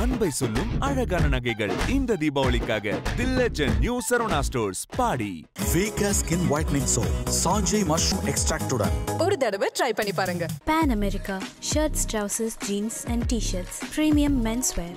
அன்பை சொல்லும் அழகான நகைகள் இந்த தீபாவளிக்காக the legend new Saravana stores பாடி Vega Skin Whitening Soap சாஞ்சை மஷ்ரூம் எக்ஸ்ட்ராக்டுடன் ஒரு தடவை ட்ரை பண்ணி பாருங்க Pan America shirts, trousers, jeans, and t shirts. Premium menswear.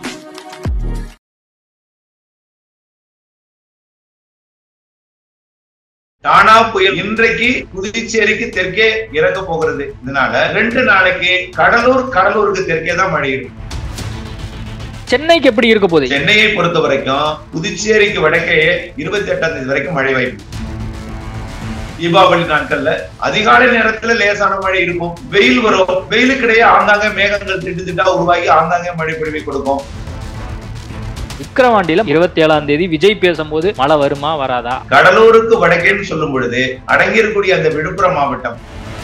டானா புயல் இன்றைக்கு புதுச்சேரிக்கு தெற்கே இறங்க போகிறது இதனால ரெண்டு நாளைக்கு கடலூர் கடலூருக்கு தெற்கே தான் மழை இருக்கும் சென்னைக்கு எப்படி இருக்க போகுது சென்னையை பொறுத்த வரைக்கும் புதுச்சேரிக்கு வடக்கே இருபத்தி எட்டாம் தேதி வரைக்கும் மழை வாய்ப்பு தீபாவளி நாட்கள்ல அதிகாலை நேரத்துல லேசான மழை இருக்கும் வெயில் வரும் வெயிலுக்கிடையே ஆங்காங்கே மேகங்கள் திட்டு திட்டா உருவாகி ஆங்காங்கே மழை பொழிவை கொடுக்கும் விக்கிரவாண்டியில இருபத்தி ஏழாம் தேதி விஜய் பேசும்போது மழை வருமா வராதா கடலூருக்கு வடக்கேன்னு சொல்லும் பொழுது அடங்கியிருக்கக்கூடிய அந்த விழுப்புரம் மாவட்டம்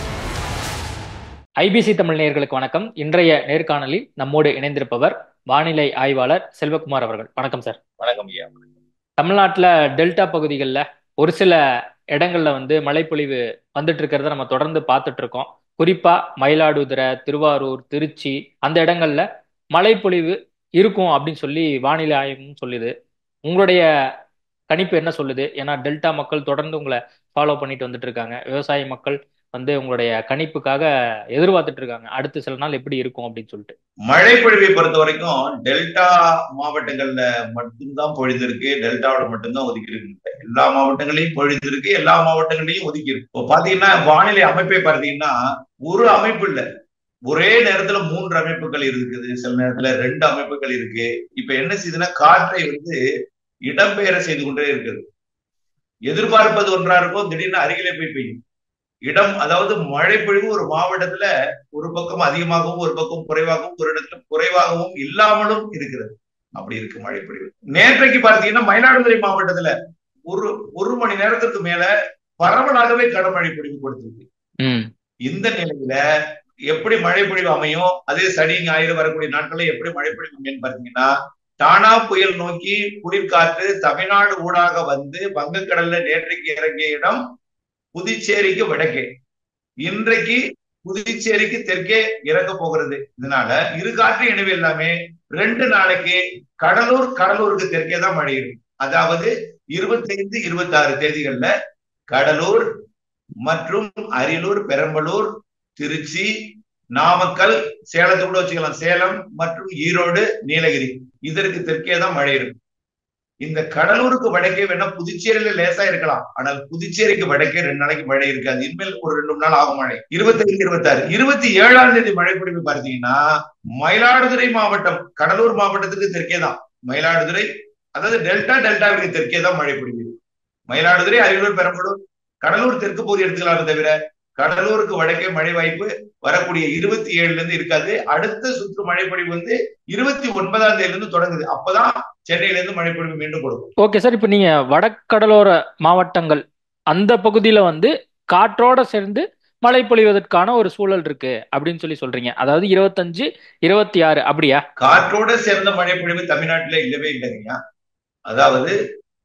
ஐபிசி தமிழ் நேயர்களுக்கு வணக்கம் இன்றைய நேர்காணலில் நம்மோடு இணைந்திருப்பவர் வானிலை ஆய்வாளர் செல்வகுமார் அவர்கள் வணக்கம் சார் வணக்கம் ஐயா தமிழ்நாட்டுல டெல்டா பகுதிகளில் ஒரு சில இடங்கள்ல வந்து மழைப்பொழிவு வந்துட்டு இருக்கிறத நம்ம தொடர்ந்து பார்த்துட்டு இருக்கோம் குறிப்பா மயிலாடுதுறை திருவாரூர் திருச்சி அந்த இடங்கள்ல மழைப்பொழிவு இருக்கும் அப்படின்னு சொல்லி வானிலை ஆய்வும் சொல்லுது உங்களுடைய கணிப்பு என்ன சொல்லுது ஏன்னா டெல்டா மக்கள் தொடர்ந்து உங்களை ஃபாலோ பண்ணிட்டு வந்துட்டு இருக்காங்க விவசாய மக்கள் வந்து உங்களுடைய கணிப்புக்காக எதிர்பார்த்துட்டு இருக்காங்க அடுத்த சில நாள் எப்படி இருக்கும் அப்படின்னு சொல்லிட்டு மழை பொழிவை பொறுத்த வரைக்கும் டெல்டா மாவட்டங்கள்ல மட்டும்தான் பொழிந்திருக்கு டெல்டாவோட மட்டும்தான் ஒதுக்கி இருக்கு எல்லா மாவட்டங்களையும் பொழிந்திருக்கு எல்லா மாவட்டங்களையும் ஒதுக்கி இருக்கு இப்போ பாத்தீங்கன்னா வானிலை அமைப்பை பார்த்தீங்கன்னா ஒரு அமைப்பு இல்ல ஒரே நேரத்துல மூன்று அமைப்புகள் இருக்குது சில நேரத்துல ரெண்டு அமைப்புகள் இருக்கு இப்ப என்ன செய்யுதுன்னா காற்றை வந்து இடம்பெயர செய்து கொண்டே இருக்குது எதிர்பார்ப்பது ஒன்றா இருக்கும் திடீர்னு அருகிலே போய் பெய்யும் இடம் அதாவது மழை பொழிவு ஒரு மாவட்டத்துல ஒரு பக்கம் அதிகமாகவும் ஒரு பக்கம் குறைவாகவும் ஒரு இடத்துல குறைவாகவும் இல்லாமலும் இருக்கிறது அப்படி இருக்கு மழை பொழிவு நேற்றைக்கு பார்த்தீங்கன்னா மயிலாடுதுறை மாவட்டத்துல ஒரு ஒரு மணி நேரத்திற்கு மேல பரவலாகவே கனமழை பொழிவு கொடுத்திருக்கு ம் இந்த நிலையில எப்படி மழை பொழிவு அமையும் அதே சனி ஞாயிறு வரக்கூடிய நாட்களில் எப்படி மழை பொழிவு அமையும் பார்த்தீங்கன்னா டானா புயல் நோக்கி குளிர்காற்று தமிழ்நாடு ஊடாக வந்து வங்கக்கடல்ல நேற்றைக்கு இறங்கிய இடம் புதுச்சேரிக்கு வடக்கே இன்றைக்கு புதுச்சேரிக்கு தெற்கே இறங்க போகிறது இதனால இரு காற்று இணைவு எல்லாமே ரெண்டு நாளைக்கு கடலூர் கடலூருக்கு தெற்கே தான் மழை இருக்கும் அதாவது இருபத்தைந்து இருபத்தி ஆறு தேதிகள்ல கடலூர் மற்றும் அரியலூர் பெரம்பலூர் திருச்சி நாமக்கல் சேலத்தை கூட வச்சுக்கலாம் சேலம் மற்றும் ஈரோடு நீலகிரி இதற்கு தெற்கே தான் மழை இருக்கும் இந்த கடலூருக்கு வடக்கே வேணா புதுச்சேரியில லேசா இருக்கலாம் ஆனால் புதுச்சேரிக்கு வடக்கே ரெண்டு நாளைக்கு மழை இருக்காது இனிமேல் ஒரு ரெண்டு மூணு நாள் ஆகும் மழை இருபத்தி ஐந்து இருபத்தி ஆறு இருபத்தி ஏழாம் தேதி மழை பொழிவு பார்த்தீங்கன்னா மயிலாடுதுறை மாவட்டம் கடலூர் மாவட்டத்துக்கு தெற்கே தான் மயிலாடுதுறை அதாவது டெல்டா டெல்டாவிற்கு தெற்கே தான் மழை பொழிவு மயிலாடுதுறை அரியலூர் பெரம்பலூர் கடலூர் தெற்கு பகுதி எடுத்துக்கலாமே தவிர கடலூருக்கு வடக்கே மழை வாய்ப்பு வரக்கூடிய இருபத்தி ஏழுல இருந்து இருக்காது அடுத்த சுற்று மழை பொழிவு வந்து இருபத்தி ஒன்பதாம் தேதியில இருந்து தொடங்குது அப்பதான் சென்னையில இருந்து மழை பொழிவு மீண்டும் கொடுக்கும் ஓகே சார் இப்போ நீங்க வடகடலோர மாவட்டங்கள் அந்த பகுதியில வந்து காற்றோட சேர்ந்து மழை பொழிவதற்கான ஒரு சூழல் இருக்கு அப்படின்னு சொல்லி சொல்றீங்க அதாவது இருபத்தஞ்சு இருபத்தி ஆறு அப்படியா காற்றோட சேர்ந்த மழை பொழிவு தமிழ்நாட்டில இல்லவே இல்லைங்கய்யா அதாவது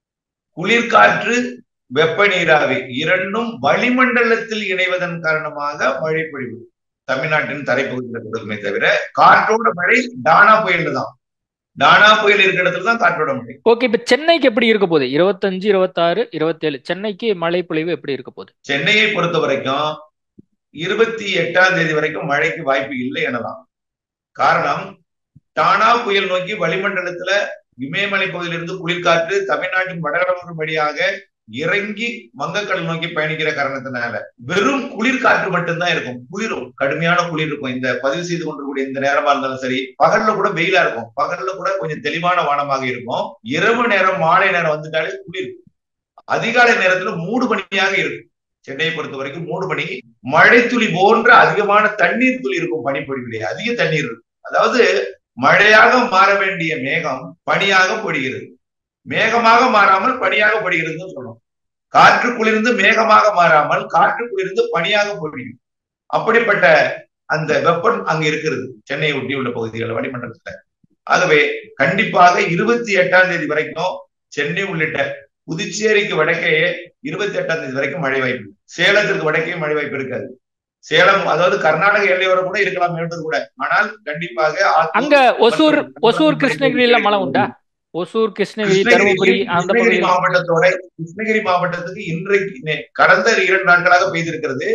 குளிர்காற்று வெப்ப நீராவி இரண்டும் வளிமண்டலத்தில் இணைவதன் காரணமாக மழை பொழிவு தமிழ்நாட்டின் தரைப்பகுதியில் கொடுக்குமே தவிர காற்றோட மழை டானா புயல்ல தான் டானா புயல் இருக்கிற இடத்துல தான் காற்றோட மழை ஓகே இப்போ சென்னைக்கு எப்படி இருக்க போகுது இருபத்தஞ்சு இருபத்தாறு இருபத்தேழு சென்னைக்கு மழை பொழிவு எப்படி இருக்க போகுது சென்னையை பொறுத்த வரைக்கும் இருபத்தி எட்டாம் தேதி வரைக்கும் மழைக்கு வாய்ப்பு இல்லை எனலாம் காரணம் டானா புயல் நோக்கி வளிமண்டலத்துல இமயமலை பகுதியிலிருந்து குளிர்காற்று தமிழ்நாட்டின் வடகடலூர் வழியாக இறங்கி வங்கக்கடல் நோக்கி பயணிக்கிற காரணத்தினால வெறும் குளிர்காற்று மட்டும்தான் இருக்கும் குளிரும் கடுமையான குளிர் இருக்கும் இந்த பதிவு செய்து கொண்டிருக்கூடிய இந்த நேரமா இருந்தாலும் சரி பகல்ல கூட வெயிலா இருக்கும் பகல்ல கூட கொஞ்சம் தெளிவான வானமாக இருக்கும் இரவு நேரம் மாலை நேரம் வந்துட்டாலே குளிர் அதிகாலை நேரத்துல மூடு மணியாக இருக்கும் சென்னையை பொறுத்த வரைக்கும் மூணு மணி மழை துளி போன்ற அதிகமான தண்ணீர் துளி இருக்கும் பனிப்பொழிவிலே அதிக தண்ணீர் இருக்கும் அதாவது மழையாக மாற வேண்டிய மேகம் பனியாக பொழிகிறது மேகமாக மாறாமல் பனியாக பொழிகிறதுன்னு சொல்றோம் காற்று குளிர்ந்து மேகமாக மாறாமல் காற்று குளிர்ந்து பனியாக பொழியும் அப்படிப்பட்ட அந்த வெப்பம் அங்க இருக்கிறது சென்னையை ஒட்டியுள்ள பகுதிகள் வளிமண்டலத்துல ஆகவே கண்டிப்பாக இருபத்தி எட்டாம் தேதி வரைக்கும் சென்னை உள்ளிட்ட புதுச்சேரிக்கு வடக்கே இருபத்தி எட்டாம் தேதி வரைக்கும் மழை வாய்ப்பு சேலத்திற்கு வடக்கே மழை வாய்ப்பு இருக்காது சேலம் அதாவது கர்நாடக எல்லையோர கூட இருக்கலாம் மேட்டூர் கூட ஆனால் கண்டிப்பாக ஆத்தூர் அங்க ஒசூர் மற்றும் ஒசூர் கிருஷ்ணகிரியில மழை உண்டா ஒசூர் கிருஷ்ணகிரி தருமபுரி அந்த கிருஷ்ணகிரி பகுதியில் மாவட்டத்தோட கிருஷ்ணகிரி மாவட்டத்துக்கு இன்றைக்கு நே- கடந்த இரண்டு நாட்களாக பெய்திருக்கிறது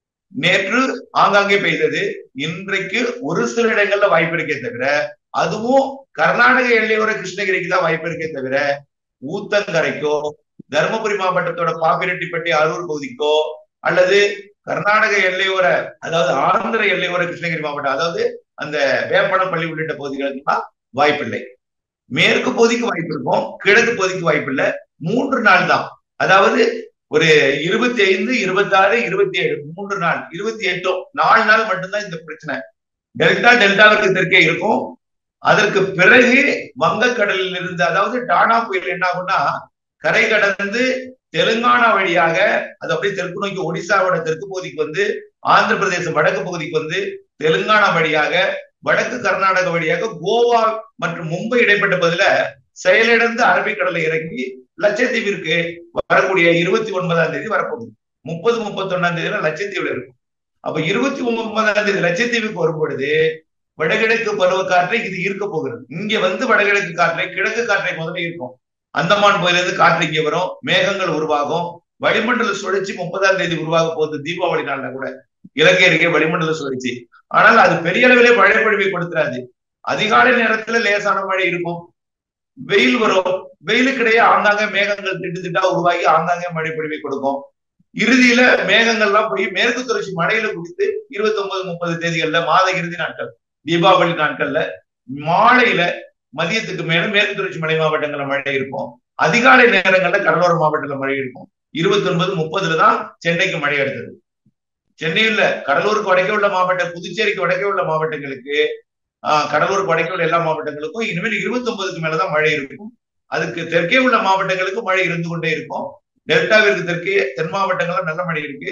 நேற்று ஆங்காங்கே பெய்தது இன்றைக்கு ஒரு சில இடங்கள்ல வாய்ப்பு இருக்கே தவிர அதுவும் கர்நாடக எல்லையோர கிருஷ்ணகிரிக்கு தான் வாய்ப்பு இருக்கே தவிர ஊத்தங்கரைக்கோ தருமபுரி மாவட்டத்தோட பாப்பிரெட்டிப்பட்டி அரூர் பகுதிக்கோ அல்லது கர்நாடக எல்லையோர அதாவது ஆந்திர எல்லையோர கிருஷ்ணகிரி மாவட்டம் அதாவது அந்த வேப்பனப்பள்ளி உள்ளிட்ட பகுதிகளுக்குலாம் வாய்ப்பில்லை மேற்கு பகுதிக்கு வாய்ப்பு இருக்கும் கிழக்கு பகுதிக்கு வாய்ப்பு இல்லை மூன்று நாள் தான் அதாவது ஒரு இருபத்தி ஐந்து இருபத்தி ஆறு இருபத்தி ஏழு மூன்று நாள் இருபத்தி எட்டும் நாலு நாள் மட்டும்தான் இந்த பிரச்சனை டெல்டா டெல்டாவுக்கு தெற்கே இருக்கும் அதற்கு பிறகு வங்கக்கடலில் இருந்து அதாவது டானா புயல் என்ன ஆகும்னா கரை கடந்து தெலுங்கானா வழியாக அது அப்படியே தெற்கு நோக்கி ஒடிசாவோட தெற்கு பகுதிக்கு வந்து ஆந்திர பிரதேசம் வடக்கு பகுதிக்கு வந்து தெலுங்கானா வழியாக வடக்கு கர்நாடக வழியாக கோவா மற்றும் மும்பை இடைப்பட்ட பகுதியில செயலிழந்து அரபிக்கடலை இறங்கி லட்சத்தீவிற்கு வரக்கூடிய இருபத்தி ஒன்பதாம் தேதி வரப்போகுது முப்பது முப்பத்தி ஒன்னாம் தேதியில லட்சத்தீவுல இருக்கும் அப்ப இருபத்தி ஒன்பதாம் தேதி லட்சத்தீவுக்கு வரும் பொழுது வடகிழக்கு பருவக்காற்றை இது ஈர்க்க போகிறது இங்க வந்து வடகிழக்கு காற்றை கிழக்கு காற்றை முதல்ல இருக்கும் அந்தமான் பகுதியிலிருந்து காற்று இங்க வரும் மேகங்கள் உருவாகும் வளிமண்டல சுழற்சி முப்பதாம் தேதி உருவாக போகுது தீபாவளி நாள்ல கூட இலங்கை அருகே வளிமண்டல சுழற்சி ஆனால் அது பெரிய அளவிலே மழை பொழிவை கொடுத்துறாது அதிகாலை நேரத்துல லேசான மழை இருக்கும் வெயில் வரும் வெயிலுக்கிடையே ஆங்காங்க மேகங்கள் திட்டு திட்டா உருவாகி ஆங்காங்கே மழை பொழிவை கொடுக்கும் இறுதியில மேகங்கள்லாம் போய் மேற்கு தொடர்ச்சி மழையில குடித்து இருபத்தி ஒன்பது முப்பது தேதிகள்ல மாத இறுதி நாட்கள் தீபாவளி நாட்கள்ல மாலையில மதியத்துக்கு மேல மேற்கு தொடர்ச்சி மலை மாவட்டங்கள்ல மழை இருக்கும் அதிகாலை நேரங்கள்ல கடலோர மாவட்டத்துல மழை இருக்கும் இருபத்தி ஒன்பது முப்பதுல தான் சென்னைக்கு மழை எடுத்தது சென்னையில கடலூருக்கு வடக்கே உள்ள மாவட்டம் புதுச்சேரிக்கு வடக்கே உள்ள மாவட்டங்களுக்கு ஆஹ் கடலூருக்கு வடக்கே உள்ள எல்லா மாவட்டங்களுக்கும் இனிமேல் இருபத்தி ஒன்பதுக்கு மேலதான் மழை இருக்கும் அதுக்கு தெற்கே உள்ள மாவட்டங்களுக்கு மழை இருந்து கொண்டே இருக்கும் டெல்டாவிற்கு தெற்கே தென் மாவட்டங்கள்ல நல்ல மழை இருக்கு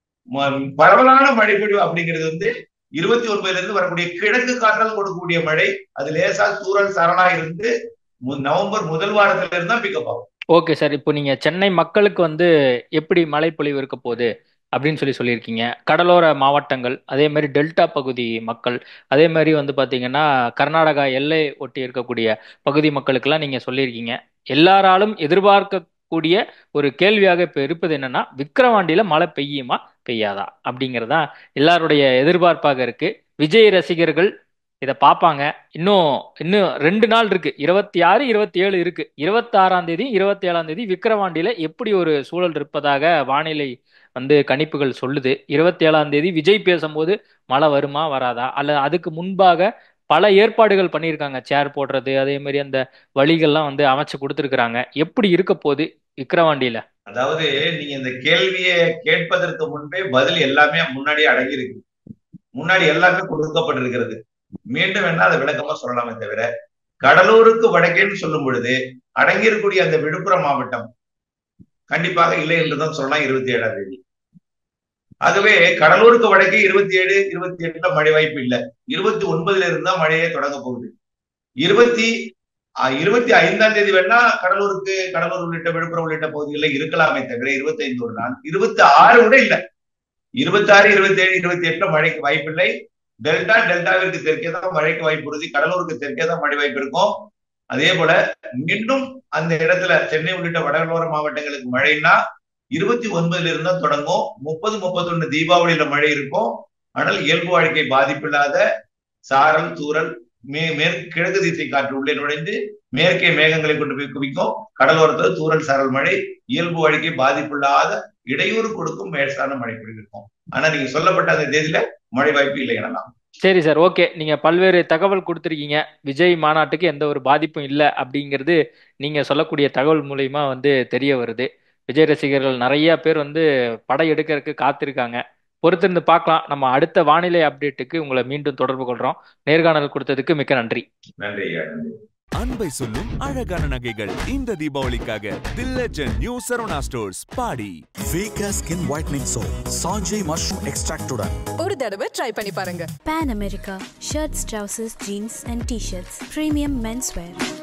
ம- பரவலான மழை பொழிவு அப்படிங்கிறது வந்து இருபத்தி ஒன்பதுல இருந்து வரக்கூடிய கிழக்கு காற்றால் கொடுக்கக்கூடிய மழை அது லேசா சூழல் சரணா இருந்து மு- நவம்பர் முதல் வாரத்துல இருந்தா பிக்கப் ஆகும் ஓகே சார் இப்போ நீங்க சென்னை மக்களுக்கு வந்து எப்படி மழைப்பொழிவு இருக்க போகுது அப்படின்னு சொல்லி சொல்லியிருக்கீங்க கடலோர மாவட்டங்கள் அதே மாதிரி டெல்டா பகுதி மக்கள் அதே மாதிரி வந்து பாத்தீங்கன்னா கர்நாடகா எல்லை ஒட்டி இருக்கக்கூடிய பகுதி மக்களுக்கெல்லாம் நீங்க சொல்லியிருக்கீங்க எல்லாராலும் எதிர்பார்க்கக்கூடிய ஒரு கேள்வியாக இப்போ இருப்பது என்னன்னா விக்கிரவாண்டியில மழை பெய்யுமா பெய்யாதா அப்படிங்கிறதா எல்லாருடைய எதிர்பார்ப்பாக இருக்கு விஜய் ரசிகர்கள் இதை பார்ப்பாங்க இன்னும் இன்னும் ரெண்டு நாள் இருக்கு இருபத்தி ஆறு இருபத்தி ஏழு இருக்கு இருபத்தி ஆறாம் தேதி இருபத்தி ஏழாம் தேதி விக்கிரவாண்டியில எப்படி ஒரு சூழல் இருப்பதாக வானிலை வந்து கணிப்புகள் சொல்லுது இருபத்தி ஏழாம் தேதி விஜய் பேசும்போது மழை வருமா வராதா அல்ல அதுக்கு முன்பாக பல ஏற்பாடுகள் பண்ணியிருக்காங்க சேர் போடுறது அதே மாதிரி அந்த வழிகள்லாம் வந்து அமைச்சு கொடுத்துருக்குறாங்க எப்படி இருக்க போகுது விக்கிரவாண்டியில அதாவது நீங்க இந்த கேள்வியை கேட்பதற்கு முன்பே பதில் எல்லாமே முன்னாடியே அடங்கியிருக்கு முன்னாடி எல்லாமே கொடுக்கப்பட்டிருக்கிறது மீண்டும் வேணா அதை விளக்கமா சொல்லலாமே தவிர கடலூருக்கு வடக்கேன்னு சொல்லும் பொழுது அடங்கியிருக்கக்கூடிய அந்த விழுப்புரம் மாவட்டம் கண்டிப்பாக இல்லை என்றுதான் சொல்லலாம் இருபத்தி ஏழாம் தேதி ஆகவே கடலூருக்கு வடக்கே இருபத்தி ஏழு இருபத்தி எட்டுல மழை வாய்ப்பு இல்லை இருபத்தி ஒன்பதுல இருந்தா மழையே தொடங்க போகுது இருபத்தி அஹ், இருபத்தி ஐந்தாம் தேதி வேணா கடலூருக்கு கடலூர் உள்ளிட்ட விழுப்புரம் உள்ளிட்ட பகுதிகளில் இருக்கலாமே தவிர இருபத்தி ஐந்து ஒரு நாள் இருபத்தி ஆறு கூட இல்ல இருபத்தி ஆறு இருபத்தி ஏழு இருபத்தி எட்டுல மழைக்கு வாய்ப்பில்லை டெல்டா டெல்டாவிற்கு தெற்கே தான் மழைக்கு வாய்ப்பு உறுதி கடலூருக்கு தெற்கே தான் மழை வாய்ப்பு இருக்கும் அதே போல மீண்டும் அந்த இடத்துல சென்னை உள்ளிட்ட வடகடலோர மாவட்டங்களுக்கு மழைன்னா இருபத்தி ஒன்பதுல இருந்தா தொடங்கும் முப்பது முப்பத்தொன்னு தீபாவளியில மழை இருக்கும் ஆனால் இயல்பு வாழ்க்கை பாதிப்பில்லாத சாரல் தூறல் மே மேற்கு கிழக்கு திசை காற்று உள்ளே நுழைந்து மேற்கே மேகங்களை கொண்டு போய் குவிக்கும் கடலோரத்தில் தூறல் சாரல் மழை இயல்பு வாழ்க்கை பாதிப்பில்லாத இடையூறு கொடுக்கும் மேற்சான மழை பொழிவிருக்கும் ஆனா நீங்க சொல்லப்பட்ட அந்த தேதியில மழை வாய்ப்பு இல்லை எனலாம் சரி சார் ஓகே நீங்க பல்வேறு தகவல் கொடுத்துருக்கீங்க விஜய் மாநாட்டுக்கு எந்த ஒரு பாதிப்பும் இல்லை அப்படிங்கிறது நீங்க சொல்லக்கூடிய தகவல் மூலியமா வந்து தெரிய வருது விஜய் ரசிகர்கள் நிறைய பேர் வந்து படம் எடுக்கிறதுக்கு காத்திருக்காங்க பொறுத்திருந்து பார்க்கலாம் நம்ம அடுத்த வானிலை அப்டேட்டுக்கு உங்களை மீண்டும் தொடர்பு கொள்றோம் நேர்காணல் கொடுத்ததுக்கு மிக்க நன்றி நன்றி ஐயா நன்றி அன்பை சொல்லும் அழகான நகைகள் இந்த தீபாவளிக்காக the legend new Saravana stores பாடி Vika Skin Whitening Soap, Sanjay Mushroom Extractuடன் ஒரு தடவை ட்ரை பண்ணி பாருங்க Pan America, shirts, trousers, jeans, and t shirts. Premium menswear.